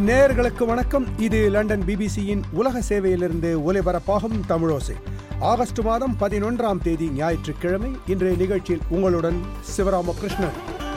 நேயர்களுக்கு வணக்கம் இது லண்டன் பிபிசியின் உலக சேவையிலிருந்து ஒலிபரப்பாகும் தமிழோசை ஆகஸ்ட் மாதம் பதினொன்றாம் தேதி ஞாயிற்றுக்கிழமை இன்றைய நிகழ்ச்சியில் உங்களுடன் சிவராமகிருஷ்ணன்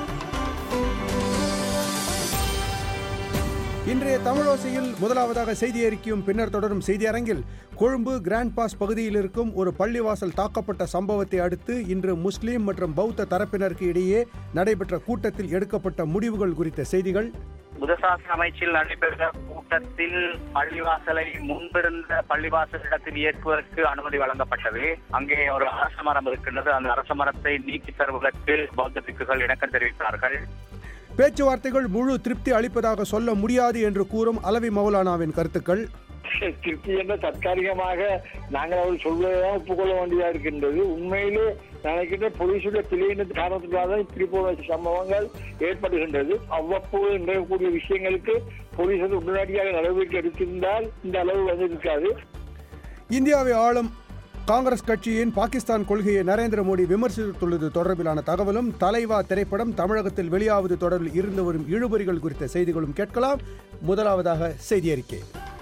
இன்றைய தமிழோசையில் முதலாவதாக செய்தி அறிக்கையும் பின்னர் தொடரும் செய்தி அரங்கில் கொழும்பு கிராண்ட் பாஸ் பகுதியில் இருக்கும் ஒரு பள்ளிவாசல் தாக்கப்பட்ட சம்பவத்தை அடுத்து இன்று முஸ்லீம் மற்றும் பௌத்த தரப்பினருக்கு இடையே நடைபெற்ற கூட்டத்தில் எடுக்கப்பட்ட முடிவுகள் குறித்த செய்திகள் புதசாசன அமைச்சில் நடைபெற்ற கூட்டத்தில் பள்ளிவாசலை முன்பிருந்த பள்ளிவாசல் இடத்தில் இயக்குவதற்கு அனுமதி வழங்கப்பட்டது அங்கே ஒரு அரச மரம் இருக்கின்றது அந்த அரச மரத்தை நீக்கி தருவதற்கு பௌத்த பிக்குகள் இணக்கம் தெரிவித்தார்கள் பேச்சுவார்த்தைகள் முழு திருப்தி அளிப்பதாக சொல்ல முடியாது என்று கூறும் அலவி மௌலானாவின் கருத்துக்கள் திருப்தி என்ற தற்காலிகமாக நாங்கள் அவர் சொல்வதைதான் ஒப்புக்கொள்ள வேண்டியதா இருக்கின்றது உண்மையிலே நினைக்கின்ற போலீசுடைய பிழையின காரணத்துக்காக தான் இப்படி போல சம்பவங்கள் ஏற்படுகின்றது அவ்வப்போது நிகழக்கூடிய விஷயங்களுக்கு போலீஸ் வந்து உடனடியாக நடவடிக்கை எடுத்திருந்தால் இந்த அளவு வந்து இருக்காது இந்தியாவை ஆளும் காங்கிரஸ் கட்சியின் பாகிஸ்தான் கொள்கையை நரேந்திர மோடி விமர்சித்துள்ளது தொடர்பிலான தகவலும் தலைவா திரைப்படம் தமிழகத்தில் வெளியாவது தொடர்பில் இருந்து வரும் இழுபறிகள் குறித்த செய்திகளும் கேட்கலாம் முதலாவதாக செய்தி அறிக்கை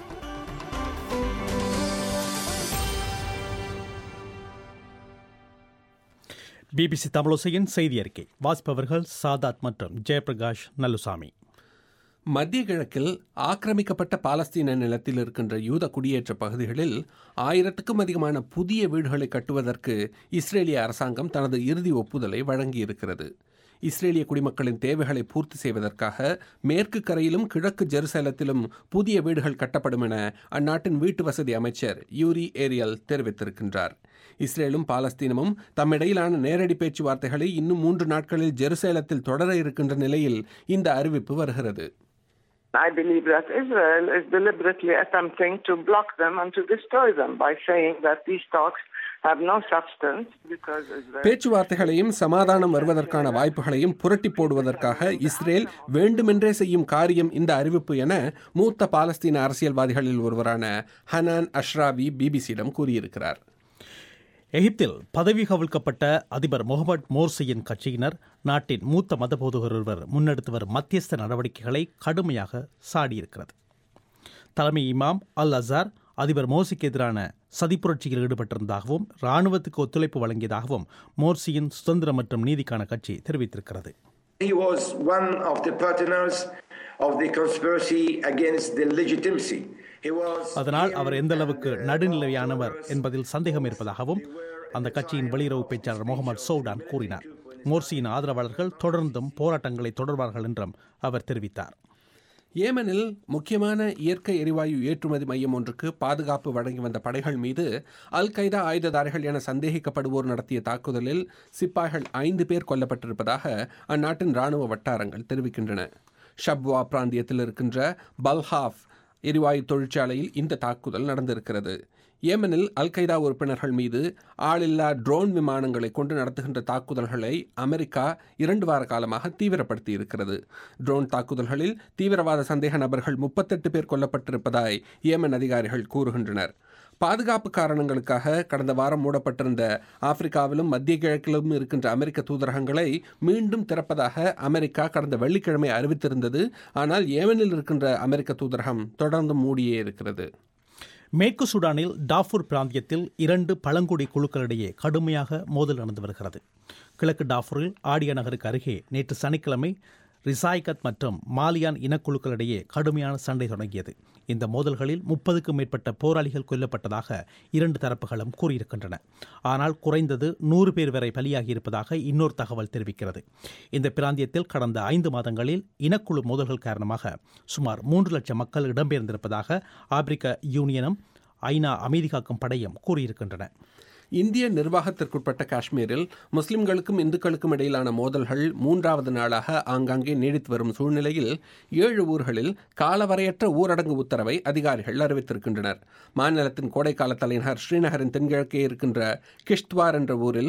பிபிசி தமிழோசையின் செய்தி அறிக்கை வாசிப்பவர்கள் சாதாத் மற்றும் ஜெயபிரகாஷ் நல்லுசாமி மத்திய கிழக்கில் ஆக்கிரமிக்கப்பட்ட பாலஸ்தீன நிலத்தில் இருக்கின்ற யூத குடியேற்ற பகுதிகளில் ஆயிரத்துக்கும் அதிகமான புதிய வீடுகளை கட்டுவதற்கு இஸ்ரேலிய அரசாங்கம் தனது இறுதி ஒப்புதலை வழங்கியிருக்கிறது இஸ்ரேலிய குடிமக்களின் தேவைகளை பூர்த்தி செய்வதற்காக மேற்கு கரையிலும் கிழக்கு ஜெருசலத்திலும் புதிய வீடுகள் கட்டப்படும் என அந்நாட்டின் வீட்டு வசதி அமைச்சர் யூரி ஏரியல் தெரிவித்திருக்கின்றார் இஸ்ரேலும் பாலஸ்தீனமும் தம்மிடையிலான நேரடி பேச்சுவார்த்தைகளை இன்னும் மூன்று நாட்களில் ஜெருசேலத்தில் தொடர இருக்கின்ற நிலையில் இந்த அறிவிப்பு வருகிறது I believe that Israel is deliberately attempting to block them and to destroy them by saying that these talks have no substance because Israel. பேச்சுவார்த்தைகளையும் சமாதானம் வருவதற்கான வாய்ப்புகளையும் புரட்டி போடுவதற்காக இஸ்ரேல் வேண்டுமென்றே செய்யும் காரியம் இந்த அறிவிப்பு என மூத்த பாலஸ்தீன அரசியல்வாதிகளில் ஒருவரான ஹனான் அஷ்ராவி பிபிசியிடம் கூறியிருக்கிறார் எகிப்தில் பதவி கவிழ்க்கப்பட்ட அதிபர் முகமது மோர்சியின் கட்சியினர் நாட்டின் மூத்த மதபோதகர் ஒருவர் முன்னெடுத்து வரும் மத்தியஸ்த நடவடிக்கைகளை கடுமையாக சாடியிருக்கிறது தலைமை இமாம் அல் அசார் அதிபர் மோர்சிக்கு எதிரான சதிப்புரட்சியில் ஈடுபட்டிருந்ததாகவும் இராணுவத்துக்கு ஒத்துழைப்பு வழங்கியதாகவும் மோர்சியின் சுதந்திரம் மற்றும் நீதிக்கான கட்சி தெரிவித்திருக்கிறது He was one of the partners of the conspiracy against the legitimacy. He was அதனால் அவர் எந்த அளவுக்கு நடுநிலையானவர் என்பதில் சந்தேகம் இருப்பதாகவும் அந்த கட்சியின் வெளியுறவு பேச்சாளர் முகமது சௌடான் கூறினார் மோர்சியின் ஆதரவாளர்கள் தொடர்ந்தும் போராட்டங்களை தொடர்வார்கள் என்றும் அவர் தெரிவித்தார் ஏமனில் முக்கியமான இயற்கை எரிவாயு ஏற்றுமதி மையம் ஒன்றுக்கு பாதுகாப்பு வழங்கி வந்த படைகள் மீது அல் கைதா ஆயுததாரிகள் என சந்தேகிக்கப்படுவோர் நடத்திய தாக்குதலில் சிப்பாய்கள் ஐந்து பேர் கொல்லப்பட்டிருப்பதாக அந்நாட்டின் ராணுவ வட்டாரங்கள் தெரிவிக்கின்றன ஷப்வா பிராந்தியத்தில் இருக்கின்ற பல்ஹாஃப் எரிவாயு தொழிற்சாலையில் இந்த தாக்குதல் நடந்திருக்கிறது ஏமனில் அல் கைதா உறுப்பினர்கள் மீது ஆளில்லா ட்ரோன் விமானங்களை கொண்டு நடத்துகின்ற தாக்குதல்களை அமெரிக்கா இரண்டு வார காலமாக தீவிரப்படுத்தி இருக்கிறது ட்ரோன் தாக்குதல்களில் தீவிரவாத சந்தேக நபர்கள் முப்பத்தெட்டு பேர் கொல்லப்பட்டிருப்பதாய் ஏமன் அதிகாரிகள் கூறுகின்றனர் பாதுகாப்பு காரணங்களுக்காக கடந்த வாரம் மூடப்பட்டிருந்த ஆப்பிரிக்காவிலும் மத்திய கிழக்கிலும் இருக்கின்ற அமெரிக்க தூதரகங்களை மீண்டும் திறப்பதாக அமெரிக்கா கடந்த வெள்ளிக்கிழமை அறிவித்திருந்தது ஆனால் ஏமனில் இருக்கின்ற அமெரிக்க தூதரகம் தொடர்ந்து மூடியே இருக்கிறது மேற்கு சூடானில் டாஃபூர் பிராந்தியத்தில் இரண்டு பழங்குடி குழுக்களிடையே கடுமையாக மோதல் நடந்து வருகிறது கிழக்கு டாஃபூரில் ஆடியா நகருக்கு அருகே நேற்று சனிக்கிழமை ரிசாய்கத் மற்றும் மாலியான் இனக்குழுக்களிடையே கடுமையான சண்டை தொடங்கியது இந்த மோதல்களில் முப்பதுக்கும் மேற்பட்ட போராளிகள் கொல்லப்பட்டதாக இரண்டு தரப்புகளும் கூறியிருக்கின்றன ஆனால் குறைந்தது நூறு பேர் வரை பலியாகியிருப்பதாக இன்னொரு தகவல் தெரிவிக்கிறது இந்த பிராந்தியத்தில் கடந்த ஐந்து மாதங்களில் இனக்குழு மோதல்கள் காரணமாக சுமார் மூன்று லட்சம் மக்கள் இடம்பெயர்ந்திருப்பதாக ஆப்பிரிக்க யூனியனும் ஐநா அமைதி காக்கும் படையும் கூறியிருக்கின்றன இந்திய நிர்வாகத்திற்குட்பட்ட காஷ்மீரில் முஸ்லிம்களுக்கும் இந்துக்களுக்கும் இடையிலான மோதல்கள் மூன்றாவது நாளாக ஆங்காங்கே நீடித்து வரும் சூழ்நிலையில் ஏழு ஊர்களில் காலவரையற்ற ஊரடங்கு உத்தரவை அதிகாரிகள் அறிவித்திருக்கின்றனர் மாநிலத்தின் கோடைக்கால தலைநகர் ஸ்ரீநகரின் தென்கிழக்கே இருக்கின்ற கிஷ்த்வார் என்ற ஊரில்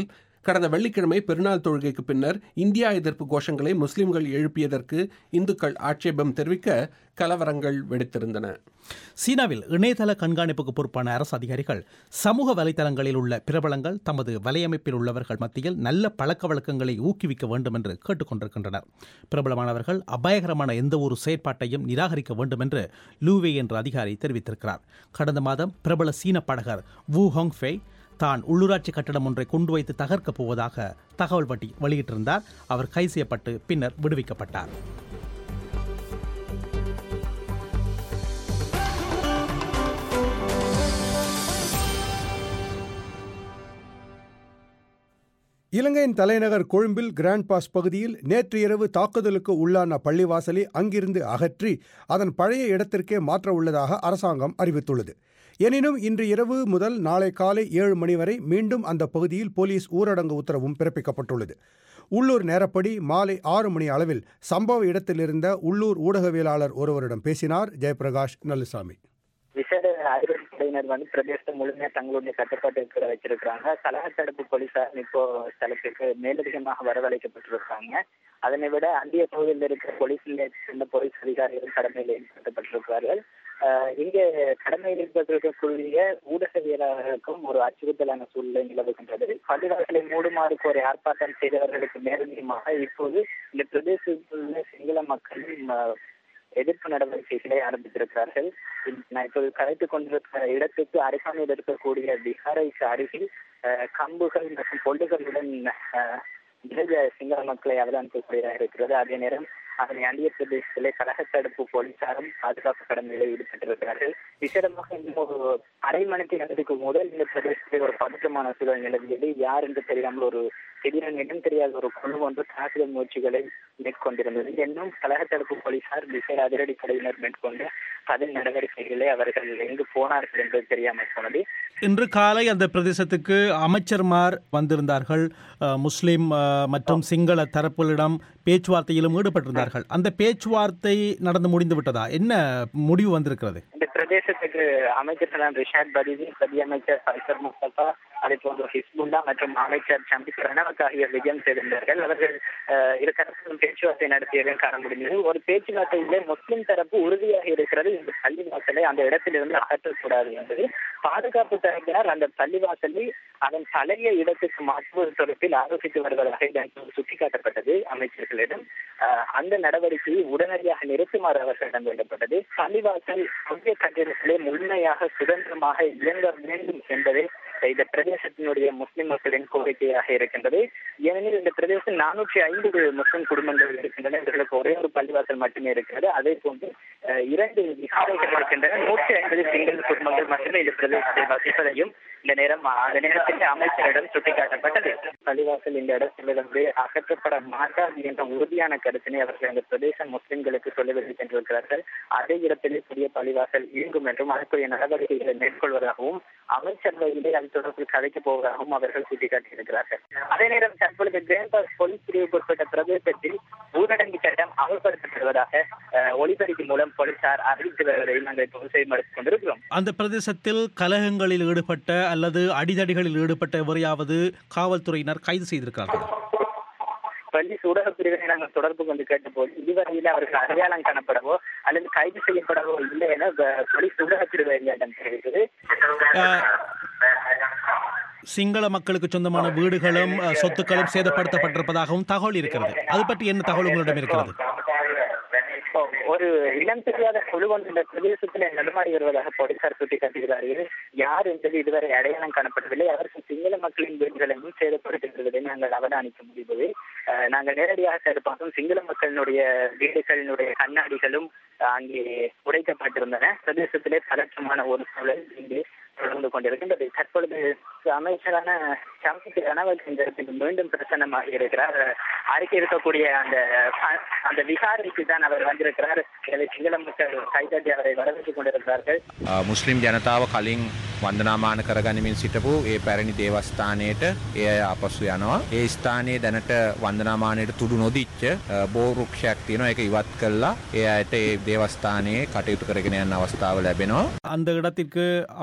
கடந்த வெள்ளிக்கிழமை பெருநாள் தொழுகைக்கு பின்னர் இந்தியா எதிர்ப்பு கோஷங்களை முஸ்லிம்கள் எழுப்பியதற்கு இந்துக்கள் ஆட்சேபம் தெரிவிக்க கலவரங்கள் வெடித்திருந்தன சீனாவில் இணையதள கண்காணிப்புக்கு பொறுப்பான அரசு அதிகாரிகள் சமூக வலைதளங்களில் உள்ள பிரபலங்கள் தமது வலையமைப்பில் உள்ளவர்கள் மத்தியில் நல்ல பழக்க வழக்கங்களை ஊக்குவிக்க வேண்டும் என்று கேட்டுக்கொண்டிருக்கின்றனர் பிரபலமானவர்கள் அபாயகரமான எந்த ஒரு செயற்பாட்டையும் நிராகரிக்க வேண்டும் என்று லூவே என்ற அதிகாரி தெரிவித்திருக்கிறார் கடந்த மாதம் பிரபல சீன பாடகர் வு ஹோங்ஃபே தான் உள்ளூராட்சி கட்டடம் ஒன்றை கொண்டு வைத்து தகர்க்கப் போவதாக தகவல் வட்டி வெளியிட்டிருந்தார் அவர் கைது செய்யப்பட்டு பின்னர் விடுவிக்கப்பட்டார் இலங்கையின் தலைநகர் கொழும்பில் கிராண்ட் பாஸ் பகுதியில் நேற்று இரவு தாக்குதலுக்கு உள்ளான பள்ளிவாசலை அங்கிருந்து அகற்றி அதன் பழைய இடத்திற்கே மாற்ற உள்ளதாக அரசாங்கம் அறிவித்துள்ளது எனினும் இன்று இரவு முதல் நாளை காலை ஏழு மணி வரை மீண்டும் அந்த பகுதியில் போலீஸ் ஊரடங்கு உத்தரவும் பிறப்பிக்கப்பட்டுள்ளது உள்ளூர் நேரப்படி மாலை ஆறு மணி அளவில் சம்பவ இடத்திலிருந்த உள்ளூர் ஊடகவியலாளர் ஒருவரிடம் பேசினார் ஜெயபிரகாஷ் நல்லுசாமி விசேட அதிரடிப்படையினர் வந்து பிரதேசத்தை முழுமையா தங்களுடைய கட்டுப்பாட்டுக்கு வச்சிருக்கிறாங்க கலக தடுப்பு போலீசார் இப்போ ஸ்தலத்திற்கு மேலதிகமாக வரவழைக்கப்பட்டிருக்காங்க அதனை விட அந்திய பகுதியில் இருக்கிற போலீஸ் நிலையத்தில் போலீஸ் அதிகாரிகள் கடமையில் ஈடுபடுத்தப்பட்டிருக்கிறார்கள் இங்கே கடமையில் ஈடுபட்டிருக்கக்கூடிய ஊடகவியலாளர்களுக்கும் ஒரு அச்சுறுத்தலான சூழ்நிலை நிலவுகின்றது பள்ளிவாசலை மூடுமாறு கோரி ஆர்ப்பாட்டம் செய்தவர்களுக்கு மேலதிகமாக இப்போது இந்த பிரதேசத்தில் உள்ள சிங்கள மக்களின் எதிர்ப்பு நடவடிக்கைகளை ஆரம்பித்திருக்கிறார்கள் நான் இப்போது கலைத்துக் கொண்டிருக்கிற இடத்துக்கு அருகாமையில் இருக்கக்கூடிய விஹாரைக்கு அருகில் கம்புகள் மற்றும் பொல்லுகளுடன் நிறைய சிங்கள மக்களை அவதானிக்கக்கூடியதாக இருக்கிறது அதே நேரம் அதனை அண்டிய பிரதேசத்திலே கழக தடுப்பு போலீசாரும் பாதுகாப்பு கடமையில் ஈடுபட்டிருக்கிறார்கள் விசேடமாக இன்னும் ஒரு அரை மணிக்கு நேரத்துக்கு முதல் இந்த பிரதேசத்தில் ஒரு பதற்றமான சூழல் நிலவியது யார் என்று தெரியாமல் ஒரு திடீரென இடம் தெரியாத ஒரு குழு ஒன்று தாக்குதல் முயற்சிகளை மேற்கொண்டிருந்தது இன்னும் கழக தடுப்பு போலீசார் விசேட அதிரடிப்படையினர் மேற்கொண்ட பதில் நடவடிக்கைகளை அவர்கள் எங்கு போனார்கள் என்பது தெரியாமல் போனது இன்று காலை அந்த பிரதேசத்துக்கு அமைச்சர்மார் வந்திருந்தார்கள் முஸ்லிம் மற்றும் சிங்கள தரப்புகளிடம் பேச்சுவார்த்தையிலும் ஈடுபட்டிருந்தார்கள் அந்த பேச்சுவார்த்தை நடந்து முடிந்து விட்டதா என்ன முடிவு வந்திருக்கிறது இந்த பிரதேசத்துக்கு அமைச்சர்கள் ரிஷாத் பதிவி பிரதி அமைச்சர் ஃபைசர் முஸ்தபா அதே போன்று ஹிஸ்புல்லா மற்றும் அமைச்சர் சம்பி பிரணவக் ஆகியோர் விஜயம் செய்திருந்தார்கள் அவர்கள் இரு தரப்பிலும் பேச்சுவார்த்தை நடத்தியதை காண முடிந்தது ஒரு பேச்சுவார்த்தையிலே முஸ்லிம் தரப்பு உறுதியாக இருக்கிறது இந்த பள்ளிவாசலை அந்த இடத்திலிருந்து அகற்றக்கூடாது என்பது பாதுகாப்பு தரப்பினர் அந்த பள்ளிவாசலை அதன் பழைய இடத்துக்கு மாற்றுவது தொடர்பில் ஆலோசித்து வருவதாக சுட்டிக்காட்டப்பட்டது அமைச்சர்களிடம் அந்த நடவடிக்கையை உடனடியாக நிறுத்துமாறு அவர்களிடம் வேண்டப்பட்டது பள்ளிவாசல் புதிய கட்டிடத்திலே முழுமையாக சுதந்திரமாக இயங்க வேண்டும் என்பதே இந்த பிரதேசத்தினுடைய முஸ்லிம் மக்களின் கோரிக்கையாக இருக்கின்றது ஏனெனில் இந்த பிரதேசத்தில் நானூற்றி ஐம்பது முஸ்லிம் குடும்பங்கள் இருக்கின்றன இவர்களுக்கு ஒரே ஒரு பள்ளிவாசல் மட்டுமே இருக்கிறது அதே போன்று இரண்டு விகாரைகள் இருக்கின்றன நூற்றி ஐம்பது சிங்கள குடும்பங்கள் மட்டுமே இந்த பிரதேசத்தில் வசிப்பதையும் இந்த நேரம் அந்த நேரத்தில் அமைச்சரிடம் சுட்டிக்காட்டப்பட்டது பள்ளிவாசல் இந்த இடத்திலிருந்து அகற்றப்பட மாட்டாது என்ற உறுதியான கருத்தினை அவர்கள் இந்த பிரதேச முஸ்லிம்களுக்கு சொல்லவில்லை சென்றிருக்கிறார்கள் அதே இடத்திலே புதிய பள்ளிவாசல் இயங்கும் என்றும் அதற்குரிய நடவடிக்கைகளை மேற்கொள்வதாகவும் அமைச்சரவையிலே அது தொடர்பில் கதைக்கப் போவதாகவும் அவர்கள் சுட்டிக்காட்டியிருக்கிறார்கள் அதே நேரம் தற்பொழுது கிரேன்பாஸ் போலீஸ் பிரிவுக்கு உட்பட்ட பிரதேசத்தில் ஊரடங்கு சட்டம் அமல்படுத்தப்படுவதாக ஒளிபெருக்கி மூலம் போலீசார் அறிவித்து வருவதை நாங்கள் இப்போ செய்மடுத்துக் கொண்டிருக்கிறோம் அந்த பிரதேசத்தில் கலகங்களில் ஈடுபட்ட அல்லது அடிதடிகளில் ஈடுபட்ட எவரையாவது காவல்துறையினர் கைது செய்திருக்கிறார்கள் பள்ளி ஊடக பிரிவினை நாங்கள் தொடர்பு கொண்டு கேட்டபோது இதுவரையில் அவர்கள் அடையாளம் காணப்படவோ அல்லது கைது செய்யப்படவோ இல்லை என போலீஸ் ஊடக பிரிவினையிடம் தெரிவித்தது சிங்கள மக்களுக்கு சொந்தமான வீடுகளும் சொத்துக்களும் சேதப்படுத்தப்பட்டிருப்பதாகவும் தகவல் இருக்கிறது அது பற்றி என்ன தகவல் உங்களிடம் இருக்கிறது ஒரு இடம் தெரியாத குழு ஒன்று இந்த பிரதேசத்தில் நடுமாறி வருவதாக போலீசார் சுட்டிக்காட்டுகிறார்கள் யார் என்பது இதுவரை அடையாளம் காணப்படவில்லை அவர்கள் சிங்கள மக்களின் வீடுகளையும் சேதப்படுத்துகிறதை நாங்கள் அவதானிக்க முடிவது நாங்கள் நேரடியாக சேர்ப்பாக்கும் சிங்கள மக்களினுடைய வீடுகளினுடைய கண்ணாடிகளும் அங்கே உடைக்கப்பட்டிருந்தன பிரதேசத்திலே பதற்றமான ஒரு சூழல் இங்கு தொடர்ந்து கொண்டிருக்கின்றது தற்பொழுது அமைச்சரான சம்பிக்கு கனவல் இந்த இடத்தில் மீண்டும் பிரசன்னமாக இருக்கிறார் அருகே இருக்கக்கூடிய அந்த அந்த விகாரைக்கு தான் அவர் வந்திருக்கிறார் எனவே சிங்கள மக்கள் கைதட்டி அவரை வரவேற்றுக் கொண்டிருக்கிறார்கள் මුස්ලිම් ජනතාව කලින් වන්දනාමාන කරගනිමින් සිටපු ඒ පැරණි දේවස්ථානයට එය අපසු යනවා. ඒ ස්ථානයේ දැනට වන්දනාමානයට තුඩු නොදිච්ච බෝරුක්ෂයක් තියෙනවා ඒක ඉවත් කළා ඒ අයට ඒ දේවස්ථානයේ කටයුතු කරගෙන යන්න අවස්ථාව ලැබෙනවා. அந்த இடத்திற்கு அமைச்சர்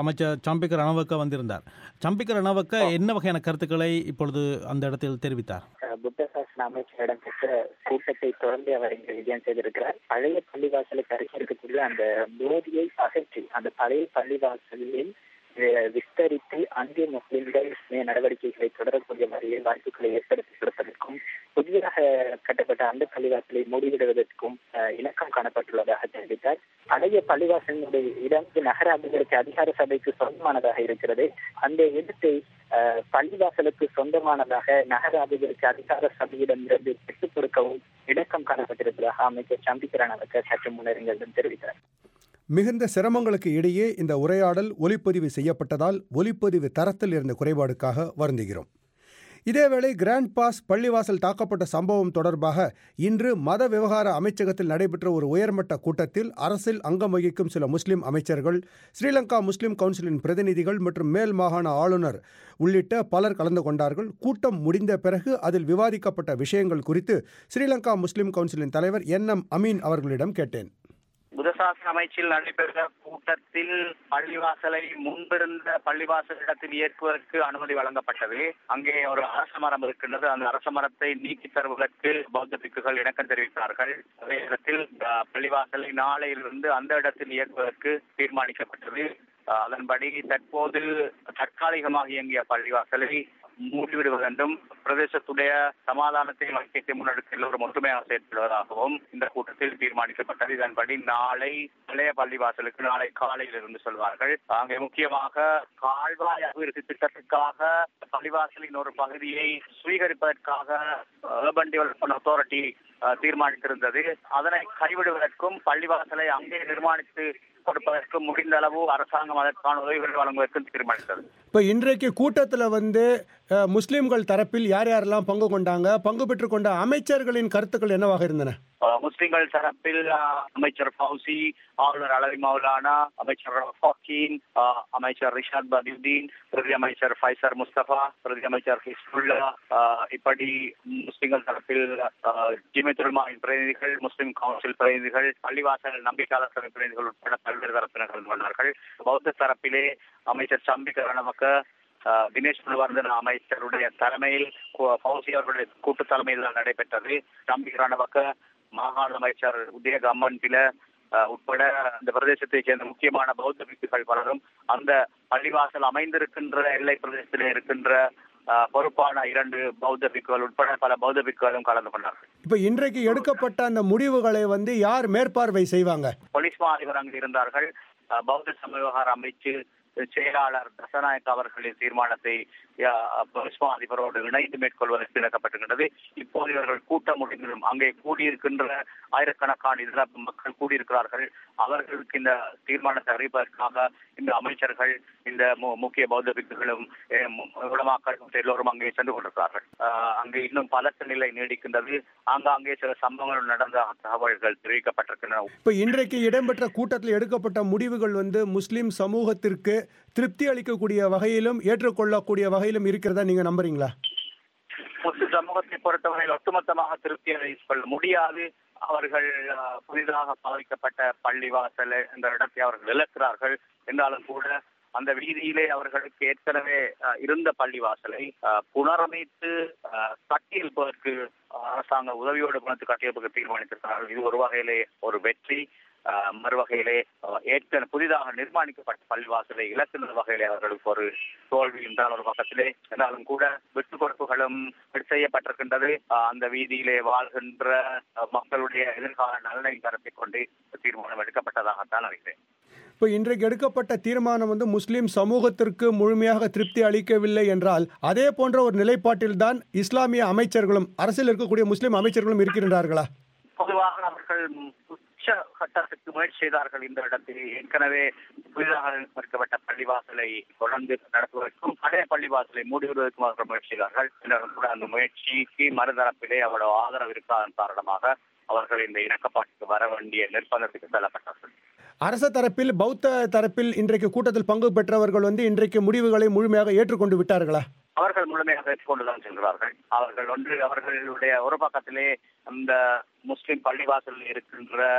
சம்பிக்க ரணவக்க வந்திருந்தார் சம்பிக்க ரணவக்க என்ன வகையான கருத்துக்களை இப்பொழுது அந்த இடத்தில் தெரிவித்தார் அஹ் புத்த சாசன அமைச்சரிடம் பெற்ற கூட்டத்தை தொடர்ந்து அவர் இங்கு விஜயம் செய்திருக்கிறார் பழைய பள்ளிவாசலுக்கு அருகே இருக்கக்கூடிய அந்த போதியை அகற்றி அந்த பழைய பள்ளிவாசலில் அஹ், விஸ்தரித்து அங்கே முஸ்லிம்கள் இஸ்லாமிய நடவடிக்கைகளை தொடரக்கூடிய வகையில் வாய்ப்புகளை ஏற்படுத்தி கொடுப்பதற்கும் புதிதாக கட்டப்பட்ட அந்த பள்ளிவாசலை மூடிவிடுவதற்கும் அஹ், இணக்கம் காணப்பட்டுள்ளதாக தெரிவித்தார் பழைய பள்ளிவாசலினுடைய இடம் நகர அபிவிருத்தி அதிகார சபைக்கு சொந்தமானதாக இருக்கிறது அந்த இடத்தை அஹ், பள்ளிவாசலுக்கு சொந்தமானதாக நகர அபிவிருத்தி அதிகார சபையிடமிருந்து பெற்றுக் கொடுக்கவும் இணக்கம் காணப்பட்டிருப்பதாக அமைச்சர் சம்பிக்கரன் அவர்கள் சற்று முன்னர் எங்களிடம் தெரிவித்தார் மிகுந்த சிரமங்களுக்கு இடையே இந்த உரையாடல் ஒலிப்பதிவு செய்யப்பட்டதால் ஒலிப்பதிவு தரத்தில் இருந்த குறைபாடுக்காக வருந்துகிறோம் இதேவேளை கிராண்ட் பாஸ் பள்ளிவாசல் தாக்கப்பட்ட சம்பவம் தொடர்பாக இன்று மத விவகார அமைச்சகத்தில் நடைபெற்ற ஒரு உயர்மட்ட கூட்டத்தில் அரசில் அங்கம் வகிக்கும் சில முஸ்லிம் அமைச்சர்கள் ஸ்ரீலங்கா முஸ்லிம் கவுன்சிலின் பிரதிநிதிகள் மற்றும் மேல் மாகாண ஆளுநர் உள்ளிட்ட பலர் கலந்து கொண்டார்கள் கூட்டம் முடிந்த பிறகு அதில் விவாதிக்கப்பட்ட விஷயங்கள் குறித்து ஸ்ரீலங்கா முஸ்லிம் கவுன்சிலின் தலைவர் என் எம் அமீன் அவர்களிடம் கேட்டேன் புதசாசன அமைச்சில் நடைபெற்ற கூட்டத்தில் பள்ளிவாசலை முன்பிருந்த பள்ளிவாசல் இடத்தில் இயக்குவதற்கு அனுமதி வழங்கப்பட்டது அங்கே ஒரு அரச மரம் இருக்கின்றது அந்த அரச மரத்தை நீக்கி தருவதற்கு பௌத்த பிக்குகள் இணக்கம் தெரிவித்தார்கள் அதே இடத்தில் அஹ், பள்ளிவாசலை நாளையிலிருந்து அந்த இடத்தில் இயக்குவதற்கு தீர்மானிக்கப்பட்டது அஹ், அதன்படி தற்போது தற்காலிகமாக இயங்கிய பள்ளிவாசலை மூடிவிடுவது என்றும் பிரதேசத்துடைய சமாதானத்தை ஐக்கியத்தை முன்னெடுக்க எல்லோரும் ஒற்றுமையாக செயற்படுவதாகவும் இந்த கூட்டத்தில் தீர்மானிக்கப்பட்டது இதன்படி நாளை பழைய பள்ளிவாசலுக்கு நாளை காலையில் இருந்து சொல்வார்கள் அங்கே முக்கியமாக கால்வாய் அபிவிருத்தி திட்டத்திற்காக பள்ளிவாசலின் ஒரு பகுதியை சுவீகரிப்பதற்காக அர்பன் டெவலப்மெண்ட் அத்தாரிட்டி தீர்மானித்திருந்தது அதனை கைவிடுவதற்கும் பள்ளிவாசலை அங்கே நிர்மாணித்து கொடுப்பதற்கும் முடிந்த அளவு அரசாங்கம் அதற்கான உதவிகள் வழங்குவதற்கும் தீர்மானித்தது இப்போ இன்றைக்கு கூட்டத்தில் வந்து அஹ், முஸ்லிம்கள் தரப்பில் யார் யாரெல்லாம் பங்கு கொண்டாங்க பங்கு பெற்றுக்கொண்ட அமைச்சர்களின் கருத்துக்கள் என்னவாக இருந்தன அஹ் முஸ்லிம்கள் தரப்பில் அஹ், அமைச்சர் பவுசி ஆளுநர் அலவி மௌலானா அமைச்சர் ஹக்கீம் அஹ், அமைச்சர் ரிஷாத் பதியுதீன் பிரதி அமைச்சர் ஃபைசர் முஸ்தபா பிரதி அமைச்சர் ஹிஸ்புல்லா அஹ், இப்படி முஸ்லிம்கள் தரப்பில் அஹ், ஜிமித்துல்மாவின் பிரதிநிதிகள் முஸ்லிம் கவுன்சில் பிரதிநிதிகள் பள்ளிவாசல் நம்பிக்கையாளர் சபை பிரதிநிதிகள் உட்பட பல்வேறு தரப்பினர் கலந்து கொண்டார்கள் பௌத்த தரப்பிலே அமைச்சர் சம்பிக்க ரணமக்க அஹ், தினேஷ் குலவர்தன் அமைச்சருடைய தலைமையில் கு- பௌசி அவர்களுடைய கூட்டு தலைமையில் தான் நடைபெற்றது சம்பிக்க ரணமக்க மாகாண அமைச்சர் உதய அம்மன் பில அஹ், உட்பட இந்த பிரதேசத்தைச் சேர்ந்த முக்கியமான பௌத்த பிக்குகள் பலரும் அந்த பள்ளிவாசல் அமைந்திருக்கின்ற எல்லை பிரதேசத்திலே இருக்கின்ற அஹ், பொறுப்பான இரண்டு பௌத்த பிக்குகள் உட்பட பல பௌத்த பிக்குகளும் கலந்து கொண்டார்கள் இப்போ இன்றைக்கு எடுக்கப்பட்ட அந்த முடிவுகளை வந்து யார் மேற்பார்வை செய்வாங்க போலீஸ் மா அதிபர் அங்கு இருந்தார்கள் அஹ், பௌத்த சமவிவகார அமைச்சு செயலாளர் தசநாயக் அவர்களின் தீர்மானத்தை அஹ், போலீஸ் மா அதிபரோடு இணைந்து மேற்கொள்வதற்கு இணக்கப்பட்டிருக்கின்றது இப்போது இவர்கள் கூட்டம் முடிந்தும் அங்கே கூடியிருக்கின்ற ஆயிரக்கணக்கான இதர மக்கள் கூடியிருக்கிறார்கள் அவர்களுக்கு இந்த தீர்மானத்தை அறிவிப்பதற்காக இந்த அமைச்சர்கள் இந்த மு- முக்கிய பௌத்த பிக்குகளும் அஹ், மு- உலமாக்கள் மற்ற எல்லோரும் அங்கே சென்று கொண்டிருக்கிறார்கள் அஹ், அங்கே இன்னும் பதட்ட நிலை நீடிக்கின்றது ஆங்காங்கே சில சம்பவங்கள் நடந்த தகவல்கள் தெரிவிக்கப்பட்டிருக்கின்றன இப்போ இன்றைக்கு இடம்பெற்ற கூட்டத்தில் எடுக்கப்பட்ட முடிவுகள் வந்து முஸ்லிம் சமூகத்திற்கு திருப்தி அளிக்கக்கூடிய வகையிலும் ஏற்றுக்கொள்ளக்கூடிய வகையிலும் இருக்கிறதா நீங்க நம்புறீங்களா முஸ்லிம் சமூகத்தை பொறுத்தவரையில் ஒட்டுமொத்தமாக திருப்தி அளித்துக் கொள்ள முடியாது அவர்கள் அஹ், புதிதாக பாதிக்கப்பட்ட பள்ளிவாசல் என்ற இடத்தை அவர்கள் இழக்கிறார்கள் என்றாலும் கூட அந்த வீதியிலே அவர்களுக்கு ஏற்கனவே அஹ், இருந்த பள்ளிவாசலை அஹ், புனரமைத்து அஹ், கட்டியெழுப்பதற்கு அரசாங்க உதவியோடு குணத்து கட்டியெழுப்புக்கு தீர்மானித்திருக்கிறார்கள் இது ஒரு வகையிலே ஒரு வெற்றி அஹ், மறுவகையிலே அஹ், ஏற்கனவே புதிதாக நிர்மாணிக்கப்பட்ட பள்ளிவாசலை இழக்கின்ற வகையிலே அவர்களுக்கு ஒரு தோல்வி என்றால் ஒரு பக்கத்திலே என்றாலும் கூட விட்டு கொடுப்புகளும் செய்யப்பட்டிருக்கின்றது அஹ், அந்த வீதியிலே வாழ்கின்ற அஹ், மக்களுடைய எதிர்கால நலனை கருத்தில் கொண்டு தீர்மானம் எடுக்கப்பட்டதாகத்தான் அறிகிறேன் இப்போ இன்றைக்கு எடுக்கப்பட்ட தீர்மானம் வந்து முஸ்லிம் சமூகத்திற்கு முழுமையாக திருப்தி அளிக்கவில்லை என்றால் அதே போன்ற ஒரு நிலைப்பாட்டில்தான் இஸ்லாமிய அமைச்சர்களும் அரசில் இருக்கக்கூடிய முஸ்லிம் அமைச்சர்களும் இருக்கின்றார்களா பொதுவாக அவர்கள் உச்ச கட்டத்துக்கு முயற்சி செய்தார்கள் இந்த இடத்தில் ஏற்கனவே புதிதாக நிர்மாணிக்கப்பட்ட பள்ளிவாசலை தொடர்ந்து நடத்துவதற்கும் பழைய பள்ளிவாசலை மூடிவிடுவதற்கும் அவர்கள் முயற்சி செய்தார்கள் என்றாலும் கூட அந்த முயற்சிக்கு மறுதரப்பிலே அவ்வளவு ஆதரவு இருக்காதன் காரணமாக அவர்கள் இந்த இணக்கப்பாட்டுக்கு வர வேண்டிய நிர்பந்தத்துக்கு தள்ளப்பட்டார்கள் அரச தரப்பில் பௌத்த தரப்பில் இன்றைக்கு கூட்டத்தில் பங்கு பெற்றவர்கள் வந்து இன்றைக்கு முடிவுகளை முழுமையாக ஏற்றுக்கொண்டு விட்டார்களா அவர்கள் முழுமையாக ஏற்றுக்கொண்டுதான் செல்கிறார்கள் அவர்கள் ஒன்று அவர்களுடைய ஒரு பக்கத்திலே அந்த முஸ்லிம் பள்ளிவாசலில் இருக்கின்ற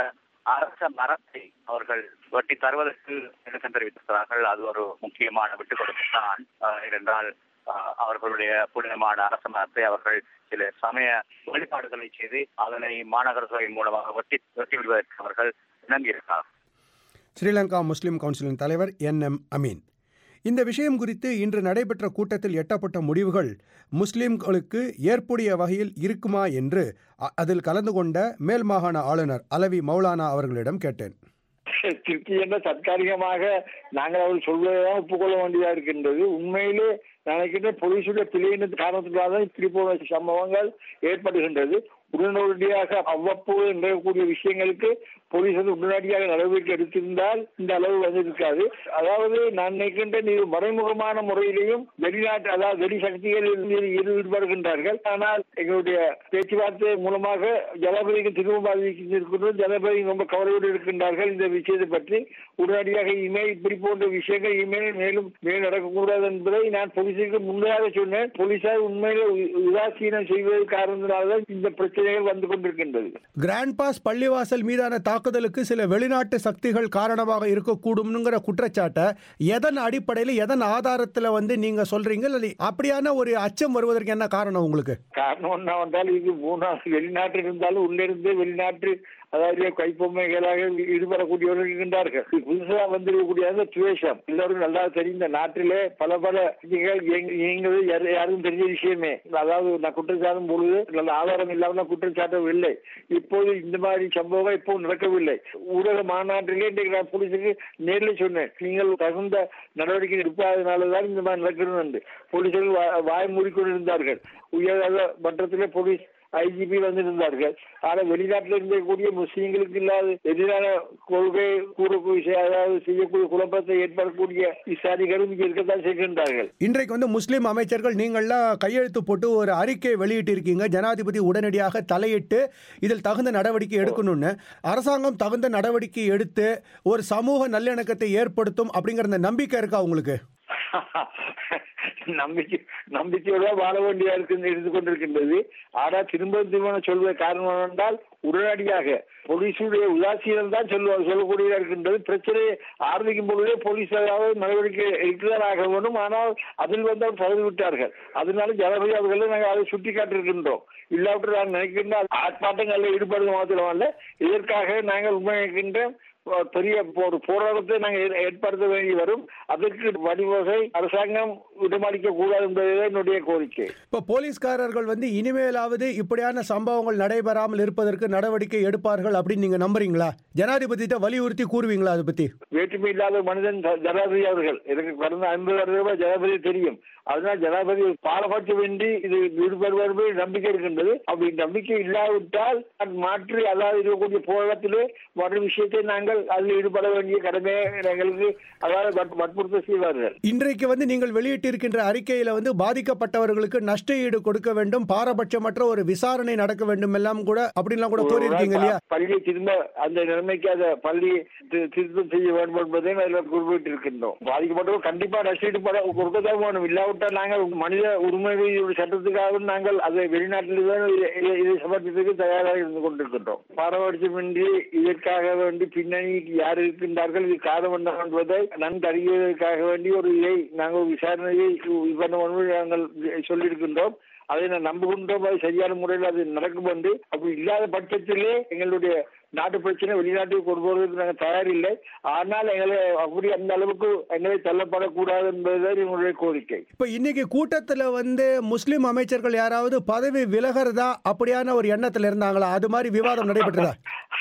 அரச மரத்தை அவர்கள் வெட்டி தருவதற்கு இணக்கம் தெரிவித்திருக்கிறார்கள் அது ஒரு முக்கியமான விட்டுக் கொடுப்பு தான் என்றால் ஆஹ், அவர்களுடைய புனிதமான அரச மரத்தை அவர்கள் சில சமய வழிபாடுகளை செய்து அதனை மாநகர சபை மூலமாக வெட்டி வெட்டி விடுவதற்கு அவர்கள் இணங்கியிருக்கிறார்கள் ஸ்ரீலங்கா முஸ்லிம் கவுன்சிலின் தலைவர் என் எம் அமீன் இந்த விஷயம் குறித்து இன்று நடைபெற்ற கூட்டத்தில் எட்டப்பட்ட முடிவுகள் முஸ்லிம்களுக்கு ஏற்புடைய வகையில் இருக்குமா என்று அ- அதில் கலந்து கொண்ட மேல் மாகாண ஆளுநர் அலவி மௌலானா அவர்களிடம் கேட்டேன் திருப்தி என்ற தற்காலிகமாக நாங்கள் அவர் சொல்வதைதான் ஒப்புக்கொள்ள வேண்டியதா இருக்கின்றது உண்மையிலே நினைக்கின்ற போலீசுடைய பிழையின் காரணத்தினால தான் இப்படி போன சம்பவங்கள் ஏற்படுகின்றது உடனடியாக அவ்வப்போது நிகழக்கூடிய விஷயங்களுக்கு போலீஸ் வந்து உடனடியாக நடவடிக்கை எடுத்திருந்தால் இந்த அளவு வந்திருக்காது அதாவது நான் நினைக்கின்றேன் இது மறைமுகமான முறையிலையும் வெளிநாட்டு அதாவது வெளி சக்திகள் இதில் ஈடுபடுகின்றார்கள் ஆனால் எங்களுடைய பேச்சுவார்த்தை மூலமாக ஜனாதிபதிக்கு திரும்ப அறிவிக்கின்றோம் ஜனாதிபதி ரொம்ப கவலையோடு இருக்கின்றார்கள் இந்த விஷயத்தை பற்றி உடனடியாக இனிமேல் இப்படி போன்ற விஷயங்கள் இனிமேல் மேலும் மேல் நடக்கக்கூடாது என்பதை நான் போலீசுக்கு முன்னதாக சொன்னேன் போலீசார் உண்மையிலே உ- உதாசீனம் செய்வது காரணத்தினால்தான் இந்த பிரச்சனைகள் வந்து கொண்டிருக்கின்றது கிராண்ட் பாஸ் பள்ளிவாசல் மீதான தாக்குதலுக்கு சில வெளிநாட்டு சக்திகள் காரணமாக இருக்கக்கூடும்ங்கிற குற்றச்சாட்டை எதன் அடிப்படையில் எதன் ஆதாரத்தில் வந்து நீங்க சொல்றீங்க இல்லை அப்படியான ஒரு அச்சம் வருவதற்கு என்ன காரணம் உங்களுக்கு காரணம் என்னவென்றால் இது மூணாவது வெளிநாட்டில் இருந்தாலும் உள்ளிருந்து வெளிநாட்டு அதாவது கைப்பொம்மைகளாக ஈடுபடக்கூடியவர்கள் இருக்கின்றார்கள் புதுசாக வந்திருக்கக்கூடிய அந்த துவேஷம் எல்லாரும் நல்லா தெரிந்த நாட்டிலே பல பல நீங்கள் இயங்குவது யாரு- யாருக்கும் தெரிஞ்ச விஷயமே அதாவது நான் குற்றம் சாட்டும் பொழுது நல்ல ஆதாரம் இல்லாமல் நான் குற்றம் சாட்டவில்லை இப்போது இந்த மாதிரி சம்பவம் இப்போ நடக்கவில்லை ஊடக மாநாட்டிலே இன்றைக்கு நான் போலீஸுக்கு நேரில் சொன்னேன் நீங்கள் தகுந்த நடவடிக்கை எடுக்காதனாலதான் இந்த மாதிரி நடக்கிறது என்று போலீசர்கள் வா- வாய் மூடிக்கொண்டிருந்தார்கள் உயர் மட்டத்திலே போலீஸ் ஐஜிபி வந்திருந்தார்கள் ஆனால் வெளிநாட்டில் இருக்கக்கூடிய முஸ்லீம்களுக்கு இல்லாத எதிரான கொள்கை கூறக்கூடிய அதாவது செய்யக்கூடிய குழப்பத்தை ஏற்படக்கூடிய விசாரிகளும் இங்கே இருக்கத்தான் செய்கின்றார்கள் இன்றைக்கு வந்து முஸ்லிம் அமைச்சர்கள் நீங்கள்லாம் கையெழுத்து போட்டு ஒரு அறிக்கை வெளியிட்டிருக்கீங்க ஜனாதிபதி உடனடியாக தலையிட்டு இதில் தகுந்த நடவடிக்கை எடுக்கணும்னு அரசாங்கம் தகுந்த நடவடிக்கை எடுத்து ஒரு சமூக நல்லிணக்கத்தை ஏற்படுத்தும் அப்படிங்கிற அந்த நம்பிக்கை இருக்கா உங்களுக்கு நம்பிக்கை நம்பிக்கையோட வாழ வேண்டியா இருக்கு இருந்து கொண்டிருக்கின்றது ஆனா திரும்ப திரும்ப சொல்வது காரணம் என்றால் உடனடியாக போலீசுடைய உதாசீனம் தான் சொல்ல சொல்லக்கூடியதா இருக்கின்றது பிரச்சனையை ஆரம்பிக்கும் பொழுதே போலீஸ் ஏதாவது நடவடிக்கை எடுத்துதான் ஆக வேண்டும் ஆனால் அதில் வந்து அவர் தவறி விட்டார்கள் அதனால ஜனபதி அவர்களை நாங்கள் அதை சுட்டி காட்டியிருக்கின்றோம் இல்லாவிட்டு நான் நினைக்கின்ற ஆர்ப்பாட்டங்களில் ஈடுபடுவது மாத்திரமல்ல இதற்காக நாங்கள் உண்மை நினைக்கின்றோம் பெரிய ஒரு போராட்டத்தை நாங்கள் ஏற்படுத்த வேண்டி வரும் அதற்கு வழிவகை அரசாங்கம் இடமளிக்க கூடாது என்பதுதான் என்னுடைய கோரிக்கை இப்போ போலீஸ்காரர்கள் வந்து இனிமேலாவது இப்படியான சம்பவங்கள் நடைபெறாமல் இருப்பதற்கு நடவடிக்கை எடுப்பார்கள் அப்படின்னு நீங்க நம்புறீங்களா ஜனாதிபதிட்ட வலியுறுத்தி கூறுவீங்களா அதை பத்தி வேற்றுமை இல்லாத மனிதன் ஜ- ஜனாதிபதி அவர்கள் எனக்கு கடந்த ஐம்பது வருடம் ஜனாதிபதி தெரியும் அதனால் ஜனாதிபதி பாலபட்சமின்றி இது ஈடுபடுவார் என்பது நம்பிக்கை இருக்கின்றது அப்படி நம்பிக்கை இல்லாவிட்டால் அது மாற்றி அதாவது இருக்கக்கூடிய போராட்டத்திலே மற்ற விஷயத்தை நாங்கள் அதில் ஈடுபட வேண்டிய கடமை எங்களுக்கு அதாவது வற்ப- வற்புறுத்த செய்வார்கள் இன்றைக்கு வந்து நீங்கள் வெளியிட்டிருக்கின்ற அறிக்கையில வந்து பாதிக்கப்பட்டவர்களுக்கு நஷ்ட ஈடு கொடுக்க வேண்டும் பாரபட்சமற்ற ஒரு விசாரணை நடக்க வேண்டும் எல்லாம் கூட அப்படின்லாம் கூட கோரியிருக்கீங்க இல்லையா பள்ளியை திரும்ப அந்த நிலைமைக்கு அந்த பள்ளி தி- திருத்தம் செய்ய வேண்டும் என்பதை அதில் குறிப்பிட்டிருக்கின்றோம் பாதிக்கப்பட்டவர் கண்டிப்பா நஷ்டீடு பட கொடுக்கத்தான் வேணும் இல்லாவிட்டால் நாங்கள் மனித உரிமை சட்டத்துக்காக நாங்கள் அதை வெளிநாட்டில் தான் இதை- இதை- இதை சமர்ப்பித்ததுக்கு தயாராக இருந்து கொண்டிருக்கின்றோம் பாரபட்சமின்றி இதற்காக வேண்டி பின்னணி யார் இருக்கின்றார்கள் இது காரணம் என்ன என்பதை நன்கு அறிவதற்காக வேண்டி ஒரு இதை நாங்கள் விசாரணையை இது பண்ண வேண்டும் நாங்கள் சொல்லியிருக்கின்றோம் அதை நான் நம்புகின்றோம் அது சரியான முறையில் அது நடக்கும் என்று அப்படி இல்லாத பட்சத்திலே எங்களுடைய நாட்டு பிரச்சனை வெளிநாட்டுக்கு கொண்டு போவதற்கு நாங்கள் தயாரில்லை ஆனால் எங்களை அப்படி அந்த அளவுக்கு எங்களை தள்ளப்படக்கூடாது என்பதுதான் என்னுடைய கோரிக்கை இப்ப இன்னைக்கு கூட்டத்துல வந்து முஸ்லிம் அமைச்சர்கள் யாராவது பதவி விலகிறதா அப்படியான ஒரு எண்ணத்துல இருந்தாங்களா அது மாதிரி விவாதம் நடைபெற்றதா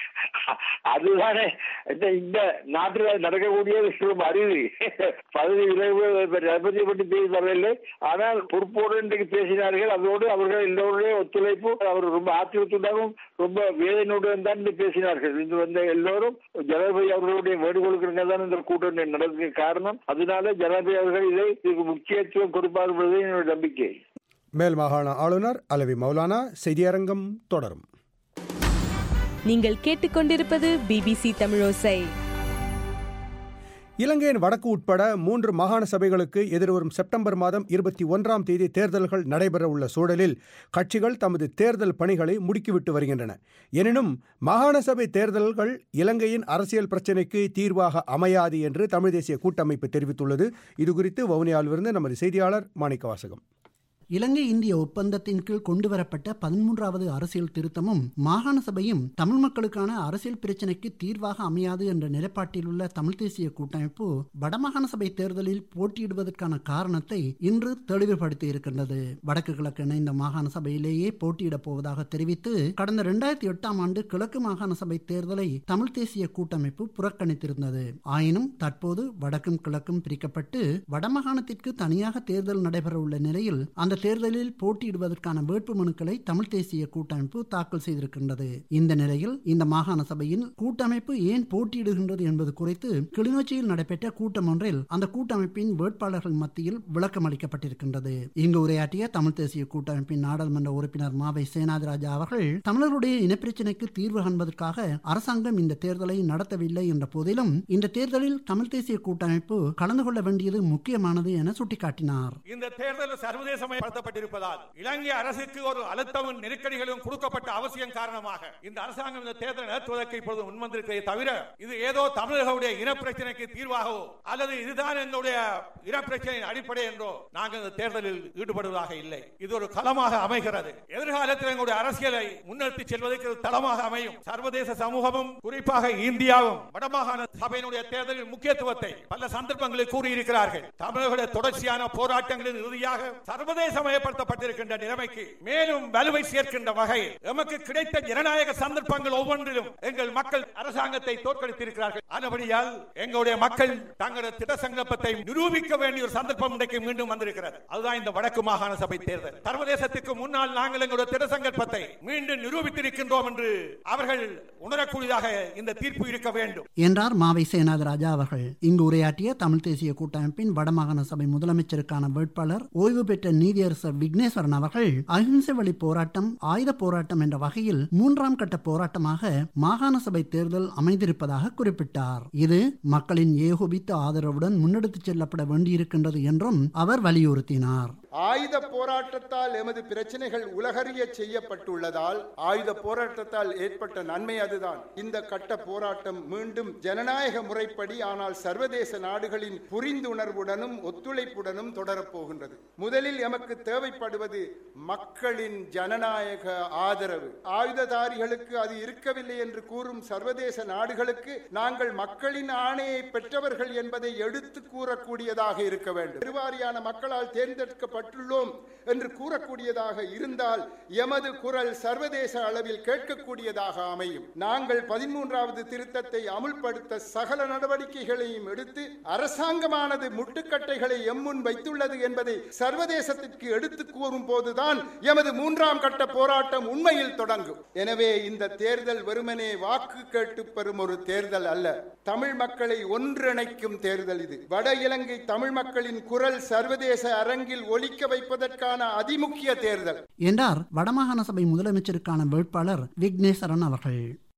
அதுதானே இந்த இந்த நாட்டில் நடக்கக்கூடியது ரொம்ப அரிது பதவி விளைவு ரபதியை பற்றி பேசி வரவில்லை ஆனால் பொறுப்போடு இன்றைக்கு பேசினார்கள் அதோடு அவர்கள் எல்லோருடைய ஒத்துழைப்பு அவர் ரொம்ப ஆத்திரத்துடனும் ரொம்ப வேதனையுடன் தான் இன்று பேசினார்கள் இது வந்து எல்லோரும் ஜனாதிபதி அவர்களுடைய வேண்டுகோளுக்கு தான் இந்த கூட்டம் நடக்க காரணம் அதனால ஜனாதிபதி அவர்கள் இதை இதுக்கு முக்கியத்துவம் கொடுப்பார் என்பது என்னுடைய நம்பிக்கை மேல் மாகாண ஆளுநர் அலவி மௌலானா செய்தியரங்கம் தொடரும் நீங்கள் கேட்டுக்கொண்டிருப்பது பிபிசி தமிழோசை இலங்கையின் வடக்கு உட்பட மூன்று மாகாண சபைகளுக்கு எதிர்வரும் செப்டம்பர் மாதம் இருபத்தி ஒன்றாம் தேதி தேர்தல்கள் நடைபெற உள்ள சூழலில் கட்சிகள் தமது தேர்தல் பணிகளை முடுக்கிவிட்டு வருகின்றன எனினும் மாகாண சபை தேர்தல்கள் இலங்கையின் அரசியல் பிரச்சினைக்கு தீர்வாக அமையாது என்று தமிழ் தேசிய கூட்டமைப்பு தெரிவித்துள்ளது இதுகுறித்து வவுனியாவிலிருந்து நமது செய்தியாளர் மாணிக்க வாசகம் இலங்கை இந்திய ஒப்பந்தத்தின் கீழ் கொண்டுவரப்பட்ட பதிமூன்றாவது அரசியல் திருத்தமும் மாகாண சபையும் தமிழ் மக்களுக்கான அரசியல் பிரச்சினைக்கு தீர்வாக அமையாது என்ற நிலைப்பாட்டில் உள்ள தமிழ் தேசிய கூட்டமைப்பு வடமாகாண சபை தேர்தலில் போட்டியிடுவதற்கான காரணத்தை இன்று தெளிவுபடுத்தி இருக்கின்றது வடக்கு கிழக்கு இணைந்த மாகாண சபையிலேயே போட்டியிடப் போவதாக தெரிவித்து கடந்த இரண்டாயிரத்தி எட்டாம் ஆண்டு கிழக்கு மாகாண சபை தேர்தலை தமிழ் தேசிய கூட்டமைப்பு புறக்கணித்திருந்தது ஆயினும் தற்போது வடக்கும் கிழக்கும் பிரிக்கப்பட்டு வடமாகாணத்திற்கு தனியாக தேர்தல் நடைபெற உள்ள நிலையில் அந்த தேர்தலில் போட்டியிடுவதற்கான வேட்பு மனுக்களை தமிழ் தேசிய கூட்டமைப்பு தாக்கல் செய்திருக்கின்றது இந்த நிலையில் இந்த மாகாண சபையில் கூட்டமைப்பு ஏன் போட்டியிடுகின்றது என்பது குறித்து கிளிநொச்சியில் நடைபெற்ற கூட்டம் ஒன்றில் அந்த கூட்டமைப்பின் வேட்பாளர்கள் மத்தியில் விளக்கம் அளிக்கப்பட்டிருக்கின்றது இங்கு உரையாற்றிய தமிழ் தேசிய கூட்டமைப்பின் நாடாளுமன்ற உறுப்பினர் மாவை சேனாதிராஜா அவர்கள் தமிழர்களுடைய இனப்பிரச்சினைக்கு தீர்வு காண்பதற்காக அரசாங்கம் இந்த தேர்தலை நடத்தவில்லை என்ற போதிலும் இந்த தேர்தலில் தமிழ் தேசிய கூட்டமைப்பு கலந்து கொள்ள வேண்டியது முக்கியமானது என சுட்டிக்காட்டினார் இந்த தேர்தல் சர்வதேசமயப்படுத்தப்பட்டிருப்பதால் இலங்கை அரசுக்கு ஒரு அழுத்தமும் நெருக்கடிகளும் கொடுக்கப்பட்ட அவசியம் காரணமாக இந்த அரசாங்கம் இந்த தேர்தலை நடத்துவதற்கு இப்பொழுது முன்வந்திருக்கிறதே தவிர இது ஏதோ தமிழர்களுடைய இனப்பிரச்சனைக்கு தீர்வாகவோ அல்லது இதுதான் எங்களுடைய இனப்பிரச்சனையின் அடிப்படை என்றோ நாங்கள் இந்த தேர்தலில் ஈடுபடுவதாக இல்லை இது ஒரு களமாக அமைகிறது எதிர்காலத்தில் எங்களுடைய அரசியலை முன்னெடுத்து செல்வதற்கு ஒரு தளமாக அமையும் சர்வதேச சமூகமும் குறிப்பாக இந்தியாவும் வடமாகாண சபையினுடைய தேர்தலின் முக்கியத்துவத்தை பல சந்தர்ப்பங்களில் கூறியிருக்கிறார்கள் தமிழர்களுடைய தொடர்ச்சியான போராட்டங்களின் இறுதியாக சர்வதேசமயப்படுத்தப்பட்டிருக்கின்ற நிலைமைக்கு மேலும் வலுவை சேர்க்கின்ற வகையில் எமக்கு கிடைத்த ஜனநாயக சந்தர்ப்பங்கள் ஒவ்வொன்றிலும் எங்கள் மக்கள் அரசாங்கத்தை தோற்கடித்திருக்கிறார்கள் ஆனபடியால் எங்களுடைய மக்கள் தங்களது திட்ட சங்கல்பத்தை நிரூபிக்க வேண்டிய ஒரு சந்தர்ப்பம் இன்றைக்கு மீண்டும் வந்திருக்கிறது அதுதான் இந்த வடக்கு மாகாண சபை தேர்தல் சர்வதேசத்துக்கு முன்னால் நாங்கள் எங்களுடைய திட்ட சங்கல்பத்தை மீண்டும் நிரூபித்திருக்கின்றோம் என்று அவர்கள் உணரக்கூடியதாக இந்த தீர்ப்பு இருக்க வேண்டும் என்றார் மாவை சேனாதராஜா அவர்கள் இங்கு உரையாற்றிய தமிழ் தேசிய கூட்டமைப்பின் வடமாகாண சபை முதலமைச்சருக்கான வேட்பாளர் ஓய்வு பெற்ற நீதியரசர் விக்னேஸ்வரன் அவர்கள் அகிம்சை வழி போராட்டம் ஆயுத போராட்டம் என்ற வகையில் மூன்றாம் கட்ட போராட்டமாக மாகாண சபை தேர்தல் அமைந்திருப்பதாக குறிப்பிட்டார் இது மக்களின் ஏகோபித்த ஆதரவுடன் முன்னெடுத்துச் செல்லப்பட வேண்டியிருக்கின்றது என்றும் அவர் வலியுறுத்தினார் ஆயுத போராட்டத்தால் எமது பிரச்சனைகள் உலகறிய செய்யப்பட்டுள்ளதால் ஆயுத போராட்டத்தால் ஏற்பட்ட நன்மை அதுதான் இந்த கட்ட போராட்டம் மீண்டும் ஜனநாயக முறைப்படி ஆனால் சர்வதேச நாடுகளின் புரிந்துணர்வுடனும் ஒத்துழைப்புடனும் தொடரப்போகின்றது முதலில் எமக்கு தேவைப்படுவது மக்களின் ஜனநாயக ஆதரவு ஆயுததாரிகளுக்கு அது இருக்கவில்லை என்று கூறும் சர்வதேச நாடுகளுக்கு நாங்கள் மக்களின் ஆணையை பெற்றவர்கள் என்பதை எடுத்து கூறக்கூடியதாக இருக்க வேண்டும் பெருவாரியான மக்களால் தேர்ந்தெடுக்கப்பட்ட பட்டுள்ளோம் என்று கூறக்கூடியதாக இருந்தால் எமது குரல் சர்வதேச அளவில் கேட்கக்கூடியதாக அமையும் நாங்கள் பதிமூன்றாவது திருத்தத்தை அமுல்படுத்த சகல நடவடிக்கைகளையும் எடுத்து அரசாங்கமானது முட்டுக்கட்டைகளை எம்முன் வைத்துள்ளது என்பதை சர்வதேசத்திற்கு எடுத்து கூறும் போதுதான் எமது மூன்றாம் கட்ட போராட்டம் உண்மையில் தொடங்கும் எனவே இந்த தேர்தல் வெறுமனே வாக்கு கேட்டு பெறும் ஒரு தேர்தல் அல்ல தமிழ் மக்களை ஒன்றிணைக்கும் தேர்தல் இது வட இலங்கை தமிழ் மக்களின் குரல் சர்வதேச அரங்கில் ஒலி ஒழிக்க வைப்பதற்கான அதிமுக்கிய தேர்தல் என்றார் வடமாகாண சபை முதலமைச்சருக்கான வேட்பாளர் விக்னேஸ்வரன் அவர்கள்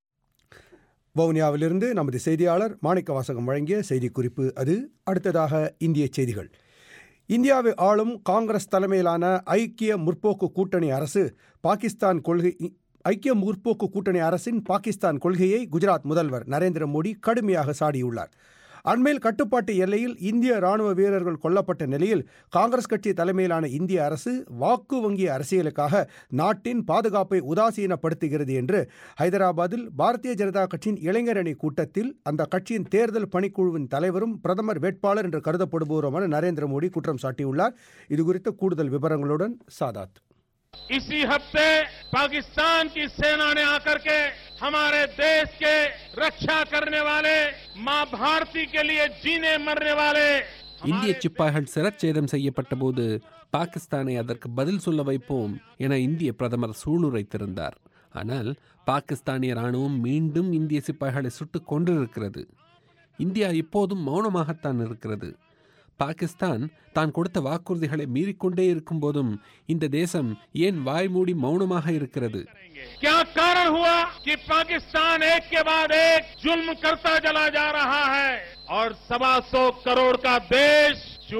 வவுனியாவிலிருந்து நமது செய்தியாளர் மாணிக்க வாசகம் வழங்கிய செய்திக்குறிப்பு அது அடுத்ததாக இந்திய செய்திகள் இந்தியாவை ஆளும் காங்கிரஸ் தலைமையிலான ஐக்கிய முற்போக்கு கூட்டணி அரசு பாகிஸ்தான் கொள்கை ஐக்கிய முற்போக்கு கூட்டணி அரசின் பாகிஸ்தான் கொள்கையை குஜராத் முதல்வர் நரேந்திர மோடி கடுமையாக சாடியுள்ளார் அண்மையில் கட்டுப்பாட்டு எல்லையில் இந்திய ராணுவ வீரர்கள் கொல்லப்பட்ட நிலையில் காங்கிரஸ் கட்சி தலைமையிலான இந்திய அரசு வாக்கு வங்கி அரசியலுக்காக நாட்டின் பாதுகாப்பை உதாசீனப்படுத்துகிறது என்று ஹைதராபாத்தில் பாரதிய ஜனதா கட்சியின் இளைஞரணி கூட்டத்தில் அந்த கட்சியின் தேர்தல் பணிக்குழுவின் தலைவரும் பிரதமர் வேட்பாளர் என்று கருதப்படுபவருமான நரேந்திர மோடி குற்றம் சாட்டியுள்ளார் இதுகுறித்த கூடுதல் விவரங்களுடன் சாதாத் इसी हफ्ते पाकिस्तान की सेना ने आकर के हमारे देश के रक्षा करने वाले मां भारती के लिए जीने मरने वाले இந்திய சிப்பாய்கள் சிரச்சேதம் செய்யப்பட்ட போது பாகிஸ்தானை அதற்கு பதில் சொல்ல வைப்போம் என இந்திய பிரதமர் சூளுரைத்திருந்தார் ஆனால் பாகிஸ்தானிய ராணுவம் மீண்டும் இந்திய சிப்பாய்களை சுட்டுக் கொண்டிருக்கிறது இந்தியா இப்போதும் மௌனமாகத்தான் இருக்கிறது பாகிஸ்தான் தான் கொடுத்த வாக்குறுதிகளை மீறிக்கொண்டே இருக்கும் போதும் இந்த தேசம் ஏன் வாய் மூடி மௌனமாக இருக்கிறது क्या कारण हुआ कि पाकिस्तान एक के बाद एक जुल्म करता चला जा रहा है और सवा सौ करोड़ का देश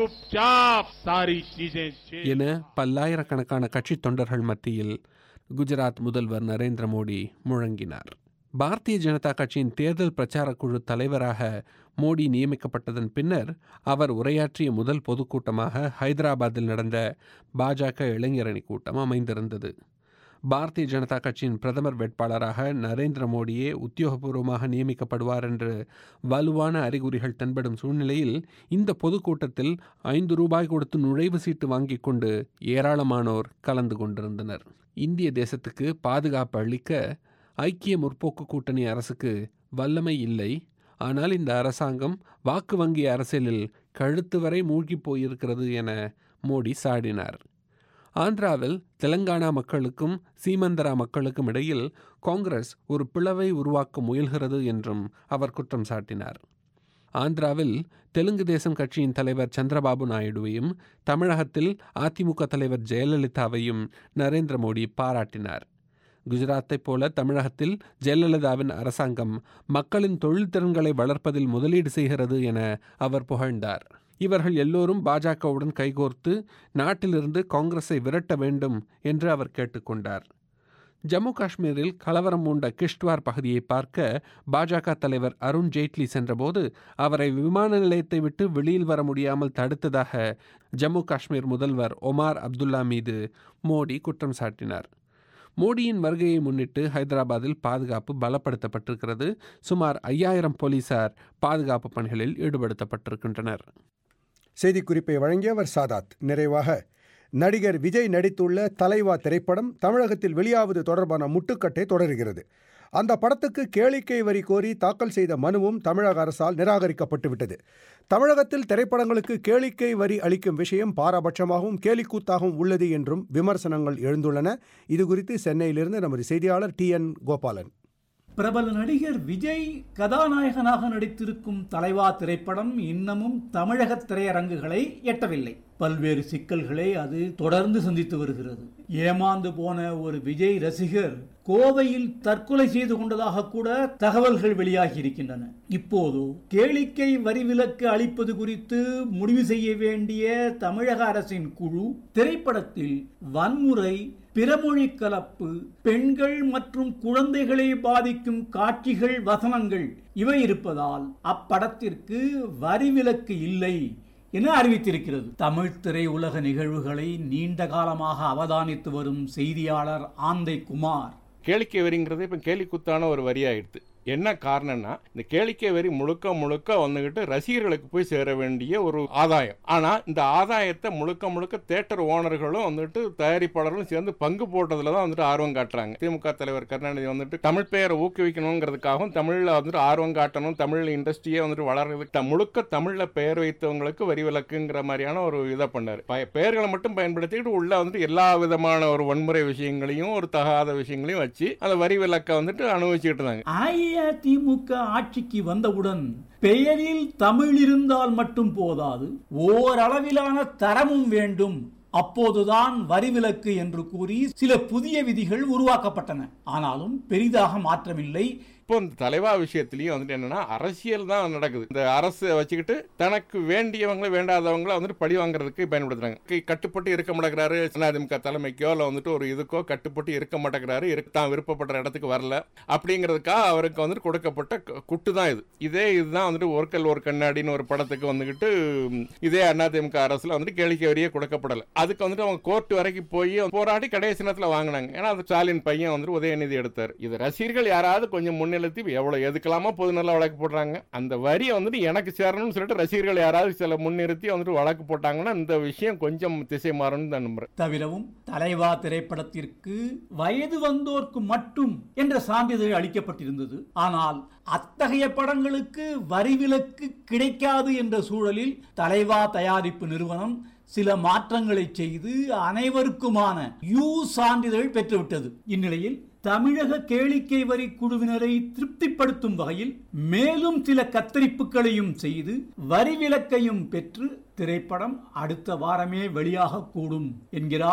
चुपचाप सारी चीजें छे- என பல்லாயிரக்கணக்கான கட்சி தொண்டர்கள் மத்தியில் குஜராத் முதல்வர் நரேந்திர மோடி முழங்கினார் பாரதிய ஜனதா கட்சியின் தேர்தல் பிரச்சாரக் குழு தலைவராக மோடி நியமிக்கப்பட்டதன் பின்னர் அவர் உரையாற்றிய முதல் பொதுக்கூட்டமாக ஹைதராபாத்தில் நடந்த பாஜக இளைஞரணி கூட்டம் அமைந்திருந்தது பாரதிய ஜனதா கட்சியின் பிரதமர் வேட்பாளராக நரேந்திர மோடியே உத்தியோகபூர்வமாக நியமிக்கப்படுவார் என்று வலுவான அறிகுறிகள் தென்படும் சூழ்நிலையில் இந்த பொதுக்கூட்டத்தில் ஐந்து ரூபாய் கொடுத்து நுழைவு சீட்டு வாங்கிக் கொண்டு ஏராளமானோர் கலந்து கொண்டிருந்தனர் இந்திய தேசத்துக்கு பாதுகாப்பு அளிக்க ஐக்கிய முற்போக்கு கூட்டணி அரசுக்கு வல்லமை இல்லை ஆனால் இந்த அரசாங்கம் வாக்கு வங்கி அரசியலில் கழுத்து வரை மூழ்கிப் போயிருக்கிறது என மோடி சாடினார் ஆந்திராவில் தெலங்கானா மக்களுக்கும் சீமந்தரா மக்களுக்கும் இடையில் காங்கிரஸ் ஒரு பிளவை உருவாக்க முயல்கிறது என்றும் அவர் குற்றம் சாட்டினார் ஆந்திராவில் தெலுங்கு தேசம் கட்சியின் தலைவர் சந்திரபாபு நாயுடுவையும் தமிழகத்தில் அதிமுக தலைவர் ஜெயலலிதாவையும் நரேந்திர மோடி பாராட்டினார் குஜராத்தைப் போல தமிழகத்தில் ஜெயலலிதாவின் அரசாங்கம் மக்களின் தொழில் திறன்களை வளர்ப்பதில் முதலீடு செய்கிறது என அவர் புகழ்ந்தார் இவர்கள் எல்லோரும் பாஜகவுடன் கைகோர்த்து நாட்டிலிருந்து காங்கிரஸை விரட்ட வேண்டும் என்று அவர் கேட்டுக்கொண்டார் ஜம்மு காஷ்மீரில் கலவரம் மூண்ட கிஷ்ட்வார் பகுதியை பார்க்க பாஜக தலைவர் அருண் ஜேட்லி சென்றபோது அவரை விமான நிலையத்தை விட்டு வெளியில் வர முடியாமல் தடுத்ததாக ஜம்மு காஷ்மீர் முதல்வர் ஒமார் அப்துல்லா மீது மோடி குற்றம் சாட்டினார் மோடியின் வருகையை முன்னிட்டு ஹைதராபாத்தில் பாதுகாப்பு பலப்படுத்தப்பட்டிருக்கிறது சுமார் ஐயாயிரம் போலீசார் பாதுகாப்பு பணிகளில் ஈடுபடுத்தப்பட்டிருக்கின்றனர் செய்திக்குறிப்பை வழங்கியவர் சாதாத் நிறைவாக நடிகர் விஜய் நடித்துள்ள தலைவா திரைப்படம் தமிழகத்தில் வெளியாவது தொடர்பான முட்டுக்கட்டை தொடர்கிறது அந்த படத்துக்கு கேளிக்கை வரி கோரி தாக்கல் செய்த மனுவும் தமிழக அரசால் நிராகரிக்கப்பட்டு விட்டது தமிழகத்தில் திரைப்படங்களுக்கு கேளிக்கை வரி அளிக்கும் விஷயம் பாரபட்சமாகவும் கேலிக்கூத்தாகவும் உள்ளது என்றும் விமர்சனங்கள் எழுந்துள்ளன இதுகுறித்து சென்னையிலிருந்து நமது செய்தியாளர் டி என் கோபாலன் பிரபல நடிகர் விஜய் கதாநாயகனாக நடித்திருக்கும் தலைவா திரைப்படம் இன்னமும் தமிழக திரையரங்குகளை எட்டவில்லை பல்வேறு சிக்கல்களை அது தொடர்ந்து சந்தித்து வருகிறது ஏமாந்து போன ஒரு விஜய் ரசிகர் கோவையில் தற்கொலை செய்து கொண்டதாக கூட தகவல்கள் வெளியாகி இருக்கின்றன இப்போது கேளிக்கை வரி விலக்கு அளிப்பது குறித்து முடிவு செய்ய வேண்டிய தமிழக அரசின் குழு திரைப்படத்தில் வன்முறை பிறமொழி கலப்பு பெண்கள் மற்றும் குழந்தைகளை பாதிக்கும் காட்சிகள் வசனங்கள் இவை இருப்பதால் அப்படத்திற்கு வரி விலக்கு இல்லை என அறிவித்திருக்கிறது தமிழ் திரையுலக நிகழ்வுகளை நீண்ட காலமாக அவதானித்து வரும் செய்தியாளர் ஆந்தை குமார் கேளிக்கை வரிங்கிறது இப்போ கேலிக்குத்தான ஒரு வரியாயிடுது என்ன காரணம்னா இந்த கேளிக்கை வரி முழுக்க முழுக்க வந்துகிட்டு ரசிகர்களுக்கு போய் சேர வேண்டிய ஒரு ஆதாயம் ஆனா இந்த ஆதாயத்தை முழுக்க முழுக்க தேட்டர் ஓனர்களும் வந்துட்டு தயாரிப்பாளர்களும் சேர்ந்து பங்கு போட்டதுல தான் வந்துட்டு ஆர்வம் காட்டுறாங்க திமுக தலைவர் கருணாநிதி வந்துட்டு தமிழ் பெயரை ஊக்குவிக்கணுங்கிறதுக்காகவும் தமிழ்ல வந்துட்டு ஆர்வம் காட்டணும் தமிழ் இண்டஸ்ட்ரியே வந்துட்டு வளர்றதுக்கு த- முழுக்க தமிழ்ல பெயர் வைத்தவங்களுக்கு வரி விலக்குங்கிற மாதிரியான ஒரு இதை பண்ணாரு ப- பெயர்களை மட்டும் பயன்படுத்திக்கிட்டு உள்ள வந்துட்டு எல்லா விதமான ஒரு வன்முறை விஷயங்களையும் ஒரு தகாத விஷயங்களையும் வச்சு அந்த வரி விலக்கை வந்துட்டு அனுபவிச்சுக்கிட்டு இருந்தாங்க அஇஅதிமுக ஆட்சிக்கு வந்தவுடன் பெயரில் தமிழ் இருந்தால் மட்டும் போதாது ஓரளவிலான தரமும் வேண்டும் அப்போதுதான் வரி விலக்கு என்று கூறி சில புதிய விதிகள் உருவாக்கப்பட்டன ஆனாலும் பெரிதாக மாற்றமில்லை இப்போ இந்த தலைவா விஷயத்திலயும் வந்துட்டு என்னன்னா அரசியல் தான் நடக்குது இந்த அரசு வச்சுக்கிட்டு தனக்கு வேண்டியவங்களை வேண்டாதவங்களை வந்துட்டு பழி வாங்குறதுக்கு பயன்படுத்துறாங்க கை- கட்டுப்பட்டு இருக்க மாட்டேங்கிறாரு அதிமுக தலைமைக்கோ இல்லை வந்துட்டு ஒரு இதுக்கோ கட்டுப்பட்டு இருக்க மாட்டேங்கிறாரு இருக்க தான் விருப்பப்படுற இடத்துக்கு வரல அப்படிங்கிறதுக்காக அவருக்கு வந்துட்டு கொடுக்கப்பட்ட கு- குட்டு தான் இது இதே இதுதான் வந்துட்டு ஒர்க்கல் ஒரு கண்ணாடின்னு ஒரு படத்துக்கு வந்துக்கிட்டு ம், இதே அதிமுக அரசுல வந்துட்டு கேளிக்கை வரியே கொடுக்கப்படலை அதுக்கு வந்துட்டு அவங்க கோர்ட் வரைக்கும் போய் போராடி கடைசி நேரத்தில் வாங்கினாங்க ஏன்னா அது ஸ்டாலின் பையன் வந்துட்டு உதயநிதி எடுத்தார் இது ரசிகர்கள் யாராவது கொஞ்சம் முன்னிலைத்தி எவ்வளவு எதுக்கலாமா பொதுநல வழக்கு போடுறாங்க அந்த வரியை வந்துட்டு எனக்கு சேரணும்னு சொல்லிட்டு ரசிகர்கள் யாராவது சில முன்னிறுத்தி வந்துட்டு வழக்கு போட்டாங்கன்னா இந்த விஷயம் கொஞ்சம் திசை மாறும்னு நான் நம்புறேன் தவிரவும் தலைவா திரைப்படத்திற்கு வயது வந்தோர்க்கு மட்டும் என்ற சான்றிதழ் அளிக்கப்பட்டிருந்தது ஆனால் அத்தகைய படங்களுக்கு வரி விலக்கு கிடைக்காது என்ற சூழலில் தலைவா தயாரிப்பு நிறுவனம் சில மாற்றங்களை செய்து அனைவருக்குமான யூ சான்றிதழ் பெற்றுவிட்டது இந்நிலையில் தமிழக கேளிக்கை வரி குழுவினரை திருப்திப்படுத்தும் வகையில் மேலும் சில கத்தரிப்புகளையும் செய்து வரி விலக்கையும் பெற்று திரைப்படம் அடுத்த வாரமே வெளியாகக்கூடும் என்கிறார்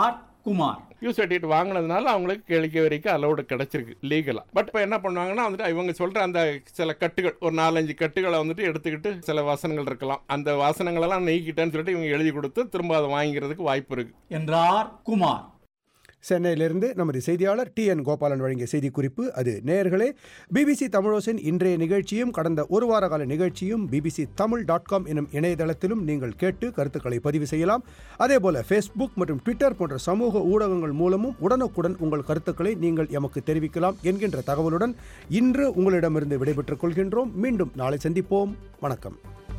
குமார் யூ சர்டிஃபிகேட் வாங்கினதுனால அவங்களுக்கு கேளிக்கை வரைக்கும் அலௌடு கிடைச்சிருக்கு லீகலா பட் இப்போ என்ன பண்ணுவாங்கன்னா வந்துட்டு இவங்க சொல்ற அந்த சில கட்டுகள் ஒரு நாலஞ்சு கட்டுகளை வந்துட்டு எடுத்துக்கிட்டு சில வசனங்கள் இருக்கலாம் அந்த வசனங்களெல்லாம் நீக்கிட்டேன்னு சொல்லிட்டு இவங்க எழுதி கொடுத்து திரும்ப அதை வாங்கிக்கிறதுக்கு வாய்ப்பு இருக்கு என்றார் குமார் சென்னையிலிருந்து நமது செய்தியாளர் டி என் கோபாலன் வழங்கிய செய்திக்குறிப்பு அது நேயர்களே பிபிசி தமிழோசின் இன்றைய நிகழ்ச்சியும் கடந்த ஒரு வார கால நிகழ்ச்சியும் பிபிசி தமிழ் டாட் காம் எனும் இணையதளத்திலும் நீங்கள் கேட்டு கருத்துக்களை பதிவு செய்யலாம் அதேபோல ஃபேஸ்புக் மற்றும் ட்விட்டர் போன்ற சமூக ஊடகங்கள் மூலமும் உடனுக்குடன் உங்கள் கருத்துக்களை நீங்கள் எமக்கு தெரிவிக்கலாம் என்கின்ற தகவலுடன் இன்று உங்களிடமிருந்து விடைபெற்றுக் கொள்கின்றோம் மீண்டும் நாளை சந்திப்போம் வணக்கம்